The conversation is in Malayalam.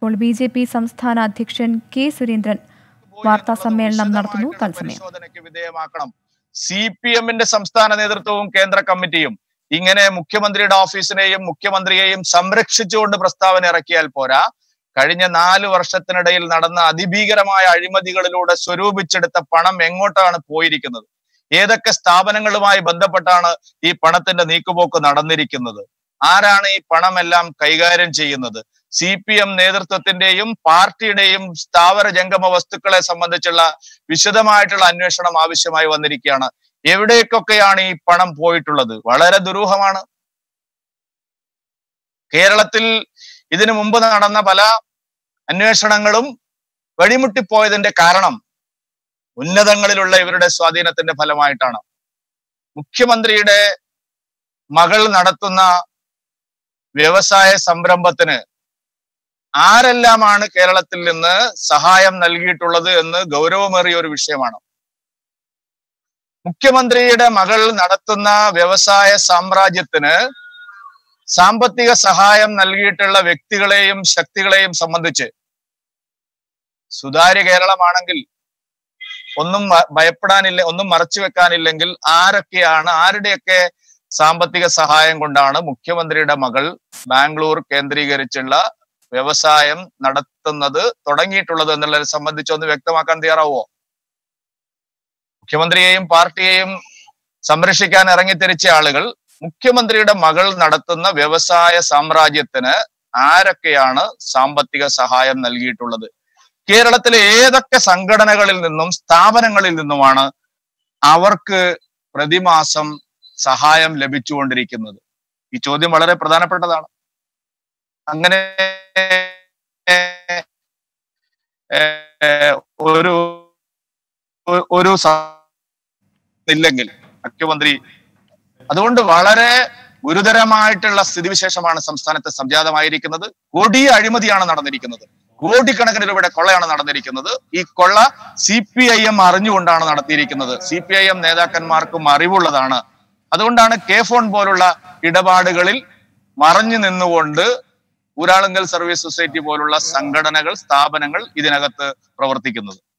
ഇപ്പോൾ ബി ജെ പി സംസ്ഥാന അധ്യക്ഷൻ കെ സുരേന്ദ്രൻ വാർത്താ സമ്മേളനം നടത്തുന്നു തത്സമയം പരിശോധനയ്ക്ക് വിധേയമാക്കണം സി പി എമ്മിന്റെ സംസ്ഥാന നേതൃത്വവും കേന്ദ്ര കമ്മിറ്റിയും ഇങ്ങനെ മുഖ്യമന്ത്രിയുടെ ഓഫീസിനെയും മുഖ്യമന്ത്രിയെയും സംരക്ഷിച്ചുകൊണ്ട് പ്രസ്താവന ഇറക്കിയാൽ പോരാ കഴിഞ്ഞ നാല് വർഷത്തിനിടയിൽ നടന്ന അതിഭീകരമായ അഴിമതികളിലൂടെ സ്വരൂപിച്ചെടുത്ത പണം എങ്ങോട്ടാണ് പോയിരിക്കുന്നത് ഏതൊക്കെ സ്ഥാപനങ്ങളുമായി ബന്ധപ്പെട്ടാണ് ഈ പണത്തിന്റെ നീക്കുപോക്ക് നടന്നിരിക്കുന്നത് ആരാണ് ഈ പണമെല്ലാം കൈകാര്യം ചെയ്യുന്നത് സി പി എം നേതൃത്വത്തിന്റെയും പാർട്ടിയുടെയും സ്ഥാവര ജംഗമ വസ്തുക്കളെ സംബന്ധിച്ചുള്ള വിശദമായിട്ടുള്ള അന്വേഷണം ആവശ്യമായി വന്നിരിക്കുകയാണ് എവിടേക്കൊക്കെയാണ് ഈ പണം പോയിട്ടുള്ളത് വളരെ ദുരൂഹമാണ് കേരളത്തിൽ ഇതിനു മുമ്പ് നടന്ന പല അന്വേഷണങ്ങളും വഴിമുട്ടിപ്പോയതിന്റെ കാരണം ഉന്നതങ്ങളിലുള്ള ഇവരുടെ സ്വാധീനത്തിന്റെ ഫലമായിട്ടാണ് മുഖ്യമന്ത്രിയുടെ മകൾ നടത്തുന്ന വ്യവസായ സംരംഭത്തിന് ആരെല്ലാമാണ് കേരളത്തിൽ നിന്ന് സഹായം നൽകിയിട്ടുള്ളത് എന്ന് ഗൗരവമേറിയ ഒരു വിഷയമാണ് മുഖ്യമന്ത്രിയുടെ മകൾ നടത്തുന്ന വ്യവസായ സാമ്രാജ്യത്തിന് സാമ്പത്തിക സഹായം നൽകിയിട്ടുള്ള വ്യക്തികളെയും ശക്തികളെയും സംബന്ധിച്ച് സുതാര്യ കേരളമാണെങ്കിൽ ഒന്നും മ- ഭയപ്പെടാനില്ല ഒന്നും മറച്ചു വെക്കാനില്ലെങ്കിൽ ആരൊക്കെയാണ് ആരുടെയൊക്കെ സാമ്പത്തിക സഹായം കൊണ്ടാണ് മുഖ്യമന്ത്രിയുടെ മകൾ ബാംഗ്ലൂർ കേന്ദ്രീകരിച്ചുള്ള വ്യവസായം നടത്തുന്നത് തുടങ്ങിയിട്ടുള്ളത് എന്നുള്ളതിനെ സംബന്ധിച്ച് ഒന്ന് വ്യക്തമാക്കാൻ തയ്യാറാവോ മുഖ്യമന്ത്രിയെയും പാർട്ടിയെയും സംരക്ഷിക്കാൻ ഇറങ്ങിത്തിരിച്ച ആളുകൾ മുഖ്യമന്ത്രിയുടെ മകൾ നടത്തുന്ന വ്യവസായ സാമ്രാജ്യത്തിന് ആരൊക്കെയാണ് സാമ്പത്തിക സഹായം നൽകിയിട്ടുള്ളത് കേരളത്തിലെ ഏതൊക്കെ സംഘടനകളിൽ നിന്നും സ്ഥാപനങ്ങളിൽ നിന്നുമാണ് അവർക്ക് പ്രതിമാസം സഹായം ലഭിച്ചുകൊണ്ടിരിക്കുന്നത് ഈ ചോദ്യം വളരെ പ്രധാനപ്പെട്ടതാണ് അങ്ങനെ ഏർ, ഒരു ഒ- ഒരു സ- ഇല്ലെങ്കിൽ മുഖ്യമന്ത്രി അതുകൊണ്ട് വളരെ ഗുരുതരമായിട്ടുള്ള സ്ഥിതിവിശേഷമാണ് സംസ്ഥാനത്ത് സംജാതമായിരിക്കുന്നത് കൊടിയ അഴിമതിയാണ് നടന്നിരിക്കുന്നത് കോടിക്കണക്കിന് രൂപയുടെ കൊള്ളയാണ് നടന്നിരിക്കുന്നത് ഈ കൊള്ള സി പി ഐ എം അറിഞ്ഞുകൊണ്ടാണ് നടത്തിയിരിക്കുന്നത് സി പി ഐ എം നേതാക്കന്മാർക്കും അറിവുള്ളതാണ് അതുകൊണ്ടാണ് കെ ഫോൺ പോലുള്ള ഇടപാടുകളിൽ മറഞ്ഞു നിന്നുകൊണ്ട് ഊരാളുങ്കൽ സർവീസ് സൊസൈറ്റി പോലുള്ള സംഘടനകൾ സ്ഥാപനങ്ങൾ ഇതിനകത്ത് പ്രവർത്തിക്കുന്നത്